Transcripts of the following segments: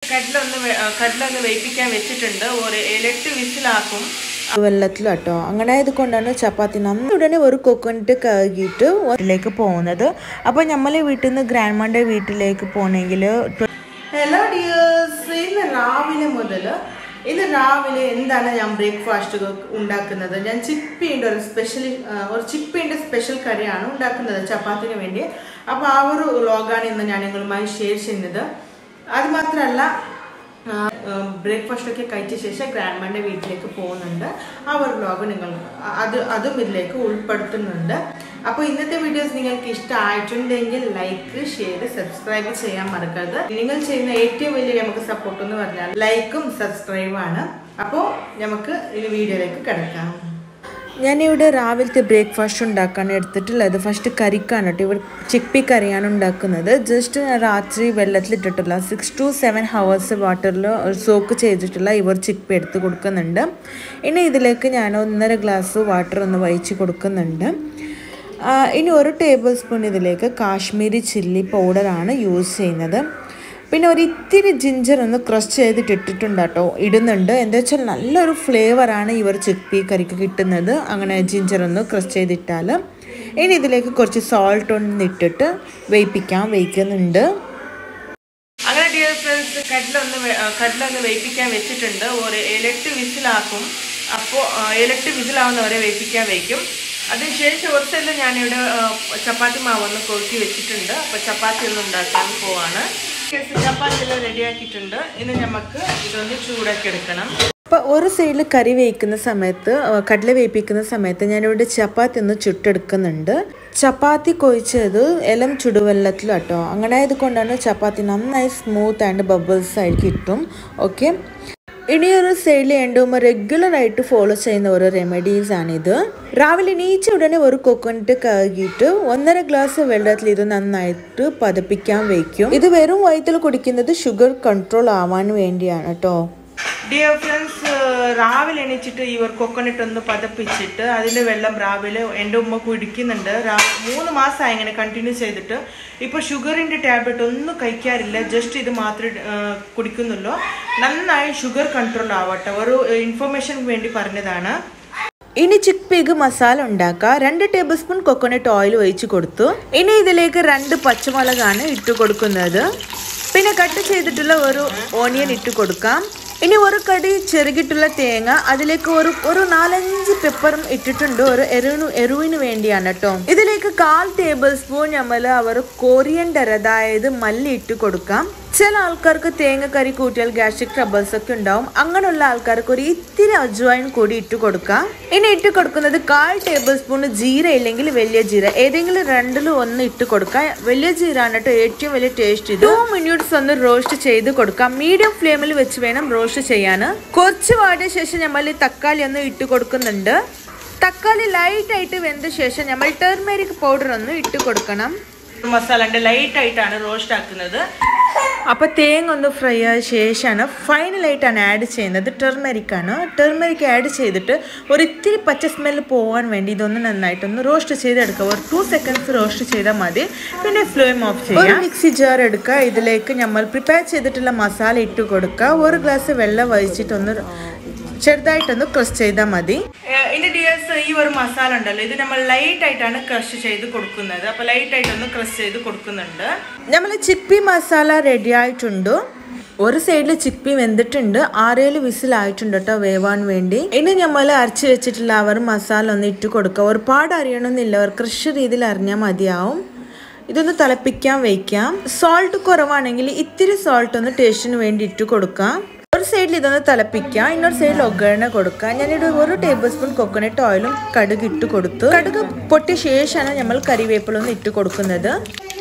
കടലൊന്ന് വെ- ആ, കടലൊന്ന് വേപ്പിക്കാൻ വെച്ചിട്ടുണ്ട് ഒരു ഏഴെട്ട് വിസിലാക്കും വെള്ളത്തിലാട്ടോ അങ്ങനെ ആയതുകൊണ്ടാണ് ചപ്പാത്തി നന്ന ഉടനെ ഒരു കൊക്കോനട്ട് കഴുകിയിട്ട് വീട്ടിലേക്ക് പോകുന്നത് അപ്പോൾ നമ്മളെ വീട്ടിൽ നിന്ന് ഗ്രാൻഡ്മാൻ്റെ വീട്ടിലേക്ക് പോകണമെങ്കിൽ ഹലോ ഡിയേഴ്സ് ഇന്ന് രാവിലെ മുതൽ ഇന്ന് രാവിലെ എന്താണ് ഞാൻ ബ്രേക്ക്ഫാസ്റ്റ് ഉണ്ടാക്കുന്നത് ഞാൻ ചിപ്പിൻ്റെ ഒരു സ്പെഷ്യൽ ഒരു ചിപ്പിൻ്റെ സ്പെഷ്യൽ കറിയാണ് ഉണ്ടാക്കുന്നത് ചപ്പാത്തിന് വേണ്ടി അപ്പോൾ ആ ഒരു വ്ളോഗാണ് ഇന്ന് ഞാൻ നിങ്ങളുമായി ഷെയർ ചെയ്യുന്നത് അത് മാത്രമല്ല ബ്രേക്ക്ഫാസ്റ്റ് ഒക്കെ കഴിച്ച ശേഷം ഗ്രാൻഡ്മാൻ്റെ വീട്ടിലേക്ക് പോകുന്നുണ്ട് ആ ഒരു വ്ളോഗ് നിങ്ങൾ അത് അതും ഇതിലേക്ക് ഉൾപ്പെടുത്തുന്നുണ്ട് അപ്പോൾ ഇന്നത്തെ വീഡിയോസ് നിങ്ങൾക്ക് ഇഷ്ടമായിട്ടുണ്ടെങ്കിൽ ലൈക്ക് ഷെയർ സബ്സ്ക്രൈബ് ചെയ്യാൻ മറക്കരുത് നിങ്ങൾ ചെയ്യുന്ന ഏറ്റവും വലിയ നമുക്ക് സപ്പോർട്ട് എന്ന് പറഞ്ഞാൽ ലൈക്കും സബ്സ്ക്രൈബാണ് അപ്പോൾ നമുക്ക് ഈ വീഡിയോയിലേക്ക് കിടക്കാം ഞാനിവിടെ രാവിലത്തെ ബ്രേക്ക്ഫാസ്റ്റ് ഉണ്ടാക്കാൻ എടുത്തിട്ടുള്ളത് ഫസ്റ്റ് കറിക്കാണ് കേട്ടോ ഇവിടെ ചിപ്പി കറിയാണ് ഉണ്ടാക്കുന്നത് ജസ്റ്റ് രാത്രി വെള്ളത്തിലിട്ടിട്ടുള്ള സിക്സ് ടു സെവൻ ഹവേഴ്സ് വാട്ടറിൽ സോക്ക് ചെയ്തിട്ടുള്ള ഇവർ ചിപ്പി എടുത്ത് കൊടുക്കുന്നുണ്ട് ഇനി ഇതിലേക്ക് ഞാൻ ഒന്നര ഗ്ലാസ് വാട്ടർ ഒന്ന് വഹിച്ച് കൊടുക്കുന്നുണ്ട് ആ, ഇനി ഒരു ടേബിൾ സ്പൂൺ ഇതിലേക്ക് കാശ്മീരി ചില്ലി പൗഡറാണ് യൂസ് ചെയ്യുന്നത് പിന്നെ ഒരു ഇത്തിരി ജിഞ്ചർ ഒന്ന് ക്രഷ് ചെയ്തിട്ട് ഇട്ടിട്ടുണ്ട് കേട്ടോ ഇടുന്നുണ്ട് എന്താ വെച്ചാൽ നല്ലൊരു ഫ്ലേവറാണ് ഇവർ ചിപ്പി കറിക്ക് കിട്ടുന്നത് അങ്ങനെ ജിഞ്ചർ ഒന്ന് ക്രഷ് ചെയ്തിട്ടാൽ ഇനി ഇതിലേക്ക് കുറച്ച് സോൾട്ട് ഒന്ന് ഇട്ടിട്ട് വേപ്പിക്കാൻ വയ്ക്കുന്നുണ്ട് അങ്ങനെ ഡിയർ ഫ്രണ്ട്സ് കടലൊന്ന് വെ- ആ, കടലൊന്ന് വേപ്പിക്കാൻ വെച്ചിട്ടുണ്ട് ഒരു ഏഴെട്ട് വിസിലാക്കും അപ്പോൾ ഏഴെട്ട് വിസിലാവുന്നവരെ വേപ്പിക്കാൻ വയ്ക്കും അതിനുശേഷം ഒരു സ്ഥലം ഞാനിവിടെ ആ, ചപ്പാത്തി മാവൊന്ന് കൊഴുക്കി വെച്ചിട്ടുണ്ട് അപ്പോൾ ചപ്പാത്തി ഒന്ന് ഉണ്ടാക്കാൻ പോവാണ് ചപ്പാത്തി എല്ലാം റെഡിയാക്കിയിട്ടുണ്ട് ഇനി നമുക്ക് ഇതൊന്ന് ചൂടാക്കി എടുക്കണം അപ്പോൾ ഒരു സൈഡിൽ കറി വേവിക്കുന്ന സമയത്ത് ആ, കടല വേവിപ്പിക്കുന്ന സമയത്ത് ഞാനിവിടെ ചപ്പാത്തി ഒന്ന് ചുട്ടെടുക്കുന്നുണ്ട് ചപ്പാത്തി കൊഴിച്ചത് ഇളം ചുടുവെള്ളത്തിൽ കേട്ടോ അങ്ങനെ ആയതുകൊണ്ടാണ് ചപ്പാത്തി നന്നായി സ്മൂത്ത് ആൻഡ് ബബിൾസ് ആയി കിട്ടും ഓക്കെ ഇനിയൊരു സൈഡിൽ എണ്ടുമ്പോൾ റെഗുലർ ആയിട്ട് ഫോളോ ചെയ്യുന്ന ഒരു റെമഡീസ് ആണിത് രാവിലെ എണീച്ച ഉടനെ ഒരു കൊക്കോനട്ട് കഴുകിയിട്ട് ഒന്നര ഗ്ലാസ് വെള്ളത്തിൽ ഇത് നന്നായിട്ട് പതപ്പിക്കാൻ വയ്ക്കും ഇത് വെറും വയറ്റിൽ കുടിക്കുന്നത് ഷുഗർ കൺട്രോൾ ആവാൻ വേണ്ടിയാണ് കേട്ടോ ഡിയർ ഫ്രണ്ട്സ് രാവിലെ എണീച്ചിട്ട് ഇവർ കൊക്കനട്ട് ഒന്ന് പതപ്പിച്ചിട്ട് അതിൻ്റെ വെള്ളം രാവിലെ എൻ്റെ ഉമ്മ കുടിക്കുന്നുണ്ട് രാ- മൂന്ന് മാസമായി ഇങ്ങനെ കണ്ടിന്യൂ ചെയ്തിട്ട് ഇപ്പോൾ ഷുഗറിൻ്റെ ടാബ്ലറ്റ് ഒന്നും കഴിക്കാറില്ല ജസ്റ്റ് ഇത് മാത്രമേ ആ, കുടിക്കുന്നുള്ളൂ നന്നായി ഷുഗർ കൺട്രോൾ ആവട്ടെ ഒരു ഇൻഫർമേഷൻ വേണ്ടി പറഞ്ഞതാണ് ഇനി ചിക്ക് പീഗ് മസാല ഉണ്ടാക്കുക രണ്ട് ടേബിൾ സ്പൂൺ കൊക്കോനട്ട് ഓയിൽ ഒഴിച്ച് കൊടുത്തു ഇനി ഇതിലേക്ക് രണ്ട് പച്ചമുളകാണ് ഇട്ട് കൊടുക്കുന്നത് പിന്നെ കട്ട് ചെയ്തിട്ടുള്ള ഒരു ഓണിയൻ ഇട്ട് കൊടുക്കാം ഇനി ഒരു കടി ചെറുകിട്ടുള്ള തേങ്ങ അതിലേക്ക് ഒരു ഒരു നാലഞ്ച് പെപ്പറും ഇട്ടിട്ടുണ്ട് ഒരു എരിവിന് എരിവിന് വേണ്ടിയാണ് കേട്ടോ ഇതിലേക്ക് കാൽ ടേബിൾ സ്പൂൺ നമ്മൾ അവർ കോറിയൻഡർ അതായത് മല്ലി ഇട്ട് കൊടുക്കാം ചില ആൾക്കാർക്ക് തേങ്ങക്കറി കൂട്ടിയാൽ ഗ്യാസ്ട്രിക് ട്രബിൾസ് ഒക്കെ ഉണ്ടാവും അങ്ങനെയുള്ള ആൾക്കാർക്ക് ഒരു ഇത്തിരി അജ്വൈൻ കൂടി ഇട്ട് കൊടുക്കാം ഇനി ഇട്ട് കൊടുക്കുന്നത് കാൽ ടേബിൾ സ്പൂൺ ജീര ഇല്ലെങ്കിൽ വലിയ ജീര ഏതെങ്കിലും രണ്ടിലും ഒന്ന് ഇട്ട് കൊടുക്കാം വലിയ ജീരാണ് കേട്ടോ ഏറ്റവും വലിയ ടേസ്റ്റ് ഇത് ടു മിനിറ്റ്സ് ഒന്ന് റോസ്റ്റ് ചെയ്ത് കൊടുക്കാം മീഡിയം ഫ്ലെയിമിൽ വെച്ച് വേണം റോസ്റ്റ് ചെയ്യാൻ കുറച്ച് വാടിയ ശേഷം നമ്മൾ ഈ തക്കാളി ഒന്ന് ഇട്ട് കൊടുക്കുന്നുണ്ട് തക്കാളി ലൈറ്റ് ആയിട്ട് വെന്ത ശേഷം നമ്മൾ ടെർമേരിക് പൗഡർ ഒന്ന് ഇട്ട് കൊടുക്കണം മസാലൻ്റെ ലൈറ്റായിട്ടാണ് റോസ്റ്റ് ആക്കുന്നത് അപ്പോൾ തേങ്ങ ഒന്ന് ഫ്രൈ ആയ ശേഷമാണ് ഫൈനലായിട്ടാണ് ആഡ് ചെയ്യുന്നത് ടെർമറിക് ആണ് ടെർമറിക് ആഡ് ചെയ്തിട്ട് ഒരു ഇത്തിരി പച്ച സ്മെല്ല് പോകാൻ വേണ്ടി ഇതൊന്ന് നന്നായിട്ടൊന്ന് റോസ്റ്റ് ചെയ്തെടുക്കുക ഒരു ടു സെക്കൻഡ്സ് റോസ്റ്റ് ചെയ്താൽ മതി പിന്നെ ഫ്ലെയിം ഓഫ് ചെയ്യുക ഒരു മിക്സി ജാർ എടുക്കുക ഇതിലേക്ക് നമ്മൾ പ്രിപ്പയർ ചെയ്തിട്ടുള്ള മസാല ഇട്ട് കൊടുക്കുക ഒരു ഗ്ലാസ് വെള്ളം വഹിച്ചിട്ടൊന്ന് ചെറുതായിട്ടൊന്ന് ക്രഷ് ചെയ്താൽ മതി ഇനി ഡിയേഴ്സ് ഈ ഒരു മസാല ഉണ്ടല്ലോ ഇത് നമ്മൾ ലൈറ്റ് ആയിട്ടാണ് ക്രഷ് ചെയ്ത് കൊടുക്കുന്നത് അപ്പോൾ ലൈറ്റ് ആയിട്ടൊന്ന് ക്രഷ് ചെയ്ത് കൊടുക്കുന്നുണ്ട് നമ്മൾ ചിപ്പി മസാല റെഡി ആയിട്ടുണ്ട് ഒരു സൈഡിൽ ചിപ്പി വെന്തിട്ടുണ്ട് ആറേഴ് വിസിലായിട്ടുണ്ട് കേട്ടോ വേവാൻ വേണ്ടി ഇനി നമ്മൾ അരച്ച് വെച്ചിട്ടുള്ള അവർ മസാല ഒന്ന് ഇട്ട് കൊടുക്കുക ഒരുപാട് അറിയണമെന്നില്ല ഒരു കൃഷി രീതിയിൽ അറിഞ്ഞാൽ മതിയാവും ഇതൊന്ന് തിളപ്പിക്കാൻ വയ്ക്കാം സോൾട്ട് കുറവാണെങ്കിൽ ഇത്തിരി സോൾട്ട് ഒന്ന് ടേസ്റ്റിന് വേണ്ടി ഇട്ട് കൊടുക്കാം ഒരു സൈഡിൽ ഇതൊന്ന് തിളപ്പിക്കാം ഇന്നൊരു സൈഡിൽ ഒഗരണ കൊടുക്കാം ഞാനിവിടെ ഒരു ടേബിൾ സ്പൂൺ കൊക്കനട്ട് ഓയിലും കടുക് ഇട്ട് കൊടുത്തു കടുക് പൊട്ടിയ ശേഷമാണ് നമ്മൾ കറിവേപ്പിലൊന്ന് ഇട്ട് കൊടുക്കുന്നത്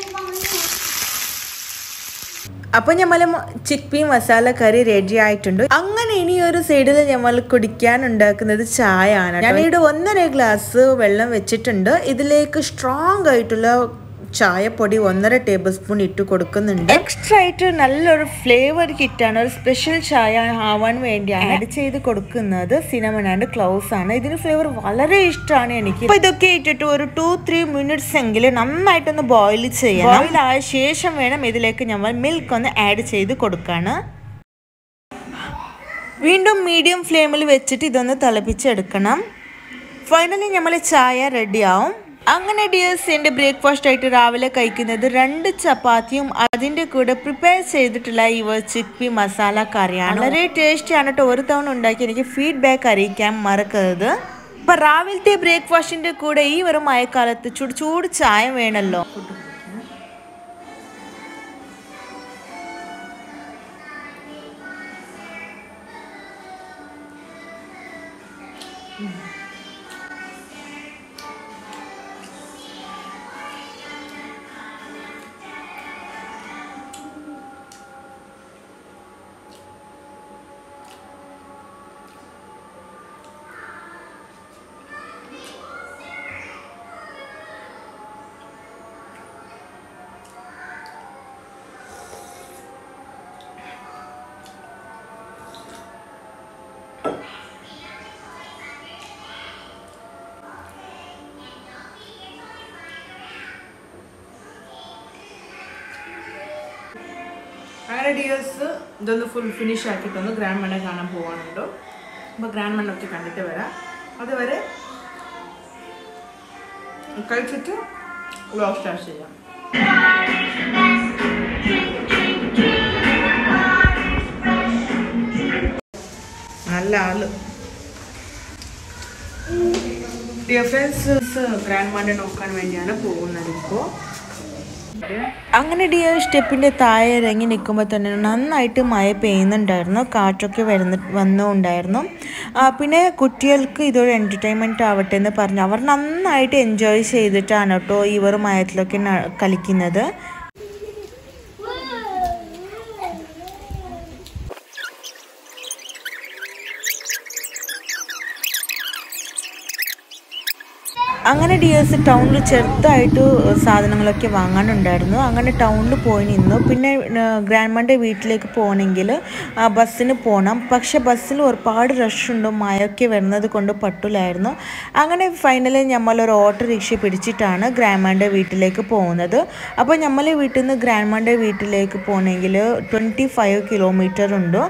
അപ്പൊ നമ്മൾ ചിപ്പി മസാല കറി റെഡി ആയിട്ടുണ്ട് അങ്ങനെ ഇനി ഒരു സൈഡിൽ നമ്മൾ കുടിക്കാൻ ഉണ്ടാക്കുന്നത് ചായ ആണ് ഞാനിവിടെ ഒന്നര ഗ്ലാസ് വെള്ളം വെച്ചിട്ടുണ്ട് ഇതിലേക്ക് സ്ട്രോങ് ആയിട്ടുള്ള ചായപ്പൊടി ഒന്നര ടേബിൾ സ്പൂൺ ഇട്ട് കൊടുക്കുന്നുണ്ട് എക്സ്ട്രാ ആയിട്ട് നല്ലൊരു ഫ്ലേവർ കിറ്റാണ് ഒരു സ്പെഷ്യൽ ചായ ആവാൻ വേണ്ടിയാണ് ആഡ് ചെയ്ത് കൊടുക്കുന്നത് സിനമൺ ആൻഡ് ക്ലൗസ് ആണ് ഇതിന് ഫ്ലേവർ വളരെ ഇഷ്ടമാണ് എനിക്ക് അപ്പൊ ഇതൊക്കെ ഇട്ടിട്ട് ഒരു ടു ത്രീ മിനിറ്റ്സ് എങ്കിലും നന്നായിട്ടൊന്ന് ബോയിൽ ചെയ്യണം ബോയിൽ ആയ ശേഷം വേണം ഇതിലേക്ക് നമ്മൾ മിൽക്ക് ഒന്ന് ആഡ് ചെയ്ത് കൊടുക്കാണ് വീണ്ടും മീഡിയം ഫ്ലെയിമിൽ വെച്ചിട്ട് ഇതൊന്ന് തിളപ്പിച്ചെടുക്കണം ഫൈനലി നമ്മൾ ചായ റെഡിയാവും അങ്ങനെ ഡിയേഴ്സ് എൻ്റെ ബ്രേക്ക്ഫാസ്റ്റ് ആയിട്ട് രാവിലെ കഴിക്കുന്നത് രണ്ട് ചപ്പാത്തിയും അതിൻ്റെ കൂടെ പ്രിപ്പയർ ചെയ്തിട്ടുള്ള ഈ ചിക്പി മസാല കറിയാണ് വളരെ ടേസ്റ്റിയാണ് കേട്ടോ ഒരു തവണ ഉണ്ടാക്കി എനിക്ക് ഫീഡ്ബാക്ക് അറിയിക്കാൻ മറക്കരുത് അപ്പം രാവിലത്തെ ബ്രേക്ക്ഫാസ്റ്റിൻ്റെ കൂടെ ഈ ഒരു മഴക്കാലത്ത് ചൂട് ചൂട് ചായ വേണമല്ലോ അങ്ങനെ ഡിയേഴ്സ് ഇതൊന്ന് ഫുൾ ഫിനിഷ് ആക്കിയിട്ടൊന്ന് ഗ്രാൻഡ് മണ്ണെ കാണാൻ പോകാനുണ്ടോ അപ്പോൾ ഗ്രാൻഡ് മണ്ണൊക്കെ കണ്ടിട്ട് വരാം അതുവരെ കഴിച്ചിട്ട് വ്ലോഗ് സ്റ്റാർട്ട് ചെയ്യാം നല്ല ആള് ഡിയർ ഫ്രണ്ട്സ് ഗ്രാൻഡ് മണ്ണെ നോക്കാൻ വേണ്ടിയാണ് പോകുന്നത് ഇപ്പോൾ അങ്ങനെ ഡിയർ സ്റ്റെപ്പിൻ്റെ താഴെ ഇറങ്ങി നിൽക്കുമ്പോൾ തന്നെ നന്നായിട്ട് മഴ പെയ്യുന്നുണ്ടായിരുന്നു കാറ്റൊക്കെ വരുന്ന വന്നുണ്ടായിരുന്നു ആ, പിന്നെ കുട്ടികൾക്ക് ഇതൊരു എൻ്റർടൈൻമെൻറ്റ് ആവട്ടെ എന്ന് പറഞ്ഞ് അവർ നന്നായിട്ട് എൻജോയ് ചെയ്തിട്ടാണ് കേട്ടോ ഇവർ മയത്തിലൊക്കെ ന- കളിക്കുന്നത് അങ്ങനെ ഡിയേഴ്സ് ടൗണിൽ ചെറുതായിട്ട് സാധനങ്ങളൊക്കെ വാങ്ങാനുണ്ടായിരുന്നു അങ്ങനെ ടൗണിൽ പോയി നിന്നു പിന്നെ ഗ്രാൻഡ്മൻ്റെ വീട്ടിലേക്ക് പോകണമെങ്കിൽ ബസ്സിന് പോകണം പക്ഷെ ബസ്സിൽ ഒരുപാട് റഷ് ഉണ്ട് മഴയൊക്കെ വരുന്നത് കൊണ്ട് പറ്റില്ലായിരുന്നു അങ്ങനെ ഫൈനലി നമ്മൾ ഒരു ഓട്ടോ റിക്ഷ പിടിച്ചിട്ടാണ് ഗ്രാൻഡ്മൻ്റെ വീട്ടിലേക്ക് പോകുന്നത് അപ്പോൾ നമ്മൾ വീട്ടിൽ നിന്ന് ഗ്രാൻഡ്മൻ്റെ വീട്ടിലേക്ക് പോകണമെങ്കിൽ ട്വൻറ്റി ഫൈവ് കിലോമീറ്റർ ഉണ്ട്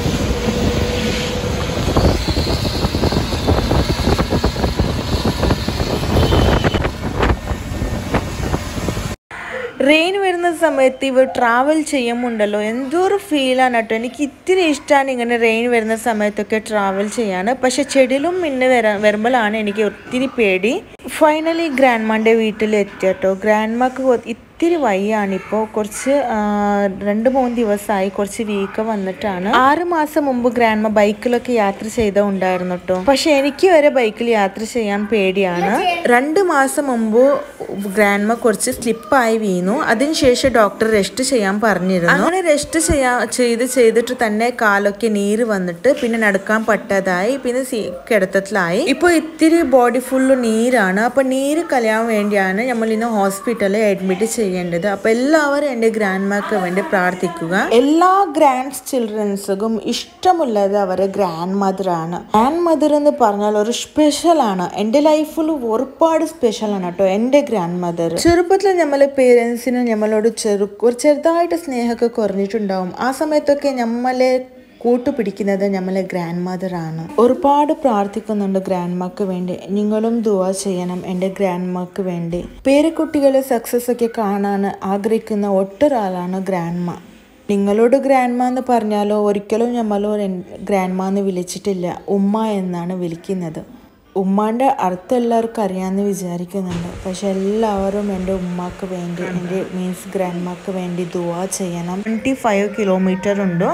റെയിൻ വരുന്ന സമയത്ത് ഇവർ ട്രാവൽ ചെയ്യുമുണ്ടല്ലോ എന്തോ ഒരു ഫീലാണ് കേട്ടോ എനിക്ക് ഇത്തിരി ഇഷ്ടമാണ് ഇങ്ങനെ റെയിൻ വരുന്ന സമയത്തൊക്കെ ട്രാവൽ ചെയ്യാൻ പക്ഷെ ചെടിയിലും മിന്ന് വരാ വരുമ്പോഴാണ് എനിക്ക് ഒത്തിരി പേടി ഫൈനലി ഗ്രാൻഡ്മാൻ്റെ വീട്ടിലെത്തി കേട്ടോ ഗ്രാൻഡ്മാക്ക് ഇത്തിരി വയ്യാണിപ്പോൾ കുറച്ച് ആ, രണ്ട് മൂന്ന് ദിവസമായി കുറച്ച് വീക്ക് വന്നിട്ടാണ് ആറ് മാസം മുമ്പ് ഗ്രാൻഡ്മ ബൈക്കിലൊക്കെ യാത്ര ചെയ്ത ഉണ്ടായിരുന്നു കേട്ടോ പക്ഷെ എനിക്ക് വരെ ബൈക്കിൽ യാത്ര ചെയ്യാൻ പേടിയാണ് രണ്ട് മാസം മുമ്പ് ഗ്രാൻഡ്മ കുറച്ച് സ്ലിപ്പായി വീണു അതിനുശേഷം ഡോക്ടർ റെസ്റ്റ് ചെയ്യാൻ പറഞ്ഞിരുന്നു അങ്ങനെ റെസ്റ്റ് ചെയ്യാ ചെയ്ത് ചെയ്തിട്ട് തന്നെ കാലൊക്കെ നീര് വന്നിട്ട് പിന്നെ നടക്കാൻ പറ്റാതായി പിന്നെ സി- കിടത്തത്തിലായി ഇപ്പോൾ ഇത്തിരി ബോഡി ഫുള്ള് നീരാണ് അപ്പൊ നീര് കളയാൻ വേണ്ടിയാണ് നമ്മൾ ഇന്ന് ഹോസ്പിറ്റലിൽ അഡ്മിറ്റ് ചെയ്യേണ്ടത് അപ്പൊ എല്ലാവരും എൻ്റെ ഗ്രാൻഡ്മാക്ക് വേണ്ടി പ്രാർത്ഥിക്കുക എല്ലാ ഗ്രാൻഡ് ചിൽഡ്രൻസും ഇഷ്ടമുള്ളത് അവരെ ഗ്രാൻഡ് മദർ ആണ് ഗ്രാൻഡ് മദർ എന്ന് പറഞ്ഞാൽ ഒരു സ്പെഷ്യൽ ആണ് എൻ്റെ ലൈഫിൽ ഒരുപാട് സ്പെഷ്യൽ ആണ് കേട്ടോ എൻ്റെ ഗ്രാൻഡ് മദർ ചെറുപ്പത്തിൽ നമ്മളെ പേരൻസിന് നമ്മളോട് ചെറു ഒരു ചെറുതായിട്ട് സ്നേഹമൊക്കെ കുറഞ്ഞിട്ടുണ്ടാവും ആ സമയത്തൊക്കെ നമ്മളെ കൂട്ടുപിടിക്കുന്നത് നമ്മളെ ഗ്രാൻഡ് മദർ ആണ് ഒരുപാട് പ്രാർത്ഥിക്കുന്നുണ്ട് ഗ്രാൻഡ് മക്ക് വേണ്ടി നിങ്ങളും ദുവാ ചെയ്യണം എൻ്റെ ഗ്രാൻഡ് മക്ക് വേണ്ടി പേരക്കുട്ടികളെ സക്സസ് ഒക്കെ കാണാൻ ആഗ്രഹിക്കുന്ന ഒട്ടൊരാളാണ് ഗ്രാൻഡ് മ നിങ്ങളോട് ഗ്രാൻഡ് എന്ന് പറഞ്ഞാലോ ഒരിക്കലും നമ്മളോ ഗ്രാൻഡ് എന്ന് വിളിച്ചിട്ടില്ല ഉമ്മ എന്നാണ് വിളിക്കുന്നത് ഉമ്മാൻ്റെ അർത്ഥം എല്ലാവർക്കും അറിയാമെന്ന് വിചാരിക്കുന്നുണ്ട് പക്ഷെ എല്ലാവരും എൻ്റെ ഉമ്മാക്ക് വേണ്ടി എൻ്റെ മീൻസ് ഗ്രാൻഡ് മാക്ക് വേണ്ടി ദുവാ ചെയ്യണം ട്വൻറ്റി ഫൈവ് കിലോമീറ്റർ ഉണ്ട്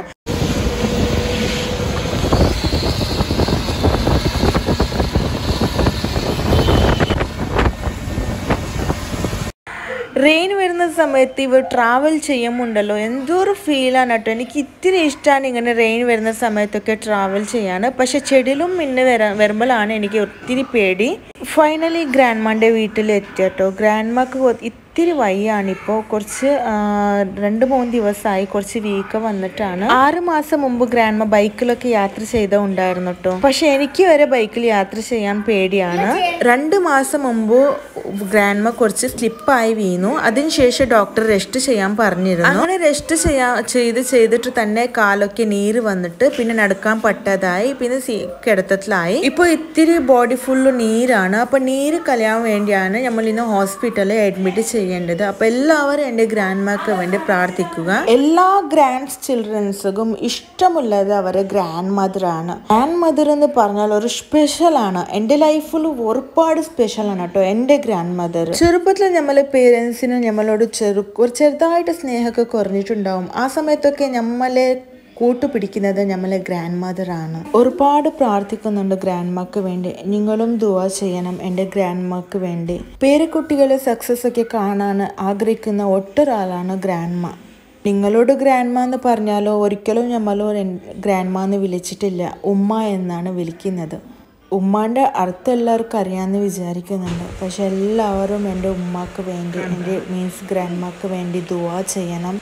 റെയിൻ വരുന്ന സമയത്ത് ഇവർ ട്രാവൽ ചെയ്യുമുണ്ടല്ലോ എന്തോ ഒരു ഫീലാണ് കേട്ടോ എനിക്ക് ഇത്തിരി ഇഷ്ടമാണ് ഇങ്ങനെ റെയിൻ വരുന്ന സമയത്തൊക്കെ ട്രാവൽ ചെയ്യാൻ പക്ഷെ ചെടിയിലും മിന്ന് വരാ വരുമ്പോഴാണ് എനിക്ക് ഒത്തിരി പേടി ഫൈനലി ഗ്രാൻഡ്മാൻ്റെ വീട്ടിലെത്തി കേട്ടോ ഗ്രാൻഡ്മാക്ക് ഇത്തിരി വയ്യാണിപ്പോൾ കുറച്ച് ആ, രണ്ട് മൂന്ന് ദിവസമായി കുറച്ച് വീക്ക് വന്നിട്ടാണ് ആറ് മാസം മുമ്പ് ഗ്രാൻഡ്മ ബൈക്കിലൊക്കെ യാത്ര ചെയ്ത ഉണ്ടായിരുന്നു കേട്ടോ പക്ഷെ എനിക്ക് വരെ ബൈക്കിൽ യാത്ര ചെയ്യാൻ പേടിയാണ് രണ്ട് മാസം മുമ്പ് ഗ്രാൻഡ്മ കുറച്ച് സ്ലിപ്പായി വീണു അതിനുശേഷം ഡോക്ടർ റെസ്റ്റ് ചെയ്യാൻ പറഞ്ഞിരുന്നു അങ്ങനെ റെസ്റ്റ് ചെയ്യാ ചെയ്ത് ചെയ്തിട്ട് തന്നെ കാലൊക്കെ നീര് വന്നിട്ട് പിന്നെ നടക്കാൻ പറ്റാതായി പിന്നെ സി- കിടത്തത്തിലായി ഇപ്പൊ ഇത്തിരി ബോഡി ഫുള്ള് നീരാണ് അപ്പൊ നീര് കളയാൻ വേണ്ടിയാണ് നമ്മൾ ഇന്ന് ഹോസ്പിറ്റലിൽ അഡ്മിറ്റ് ചെയ്യേണ്ടത് അപ്പൊ എല്ലാവരും എൻ്റെ ഗ്രാൻഡ്മാക്ക് വേണ്ടി പ്രാർത്ഥിക്കുക എല്ലാ ഗ്രാൻഡ് ചിൽഡ്രൻസും ഇഷ്ടമുള്ളത് അവരെ ഗ്രാൻഡ് മദർ ആണ് ഗ്രാൻഡ് മദർ എന്ന് പറഞ്ഞാൽ ഒരു സ്പെഷ്യൽ ആണ് എൻ്റെ ലൈഫിൽ ഒരുപാട് സ്പെഷ്യൽ ആണ് കേട്ടോ എൻ്റെ ഗ്രാൻഡ് മദർ ചെറുപ്പത്തിൽ നമ്മളെ പേരൻസിന് നമ്മളോട് ചെറു ഒരു ചെറുതായിട്ട് സ്നേഹമൊക്കെ കുറഞ്ഞിട്ടുണ്ടാവും ആ സമയത്തൊക്കെ നമ്മളെ കൂട്ടുപിടിക്കുന്നത് നമ്മളെ ഗ്രാൻഡ് മദർ ആണ് ഒരുപാട് പ്രാർത്ഥിക്കുന്നുണ്ട് ഗ്രാൻഡ് മക്ക് വേണ്ടി നിങ്ങളും ദുവാ ചെയ്യണം എൻ്റെ ഗ്രാൻഡ് മക്ക് വേണ്ടി പേരക്കുട്ടികളെ സക്സസ് ഒക്കെ കാണാൻ ആഗ്രഹിക്കുന്ന ഒട്ടൊരാളാണ് ഗ്രാൻഡ് മ നിങ്ങളോട് ഗ്രാൻഡ് എന്ന് പറഞ്ഞാലോ ഒരിക്കലും നമ്മളോ ഗ്രാൻഡ് എന്ന് വിളിച്ചിട്ടില്ല ഉമ്മ എന്നാണ് വിളിക്കുന്നത് ഉമ്മാൻ്റെ അർത്ഥം എല്ലാവർക്കും അറിയാമെന്ന് വിചാരിക്കുന്നുണ്ട് പക്ഷെ എല്ലാവരും എൻ്റെ ഉമ്മാക്ക് വേണ്ടി എൻ്റെ മീൻസ് ഗ്രാൻഡ് മാക്ക് വേണ്ടി ദുവാ ചെയ്യണം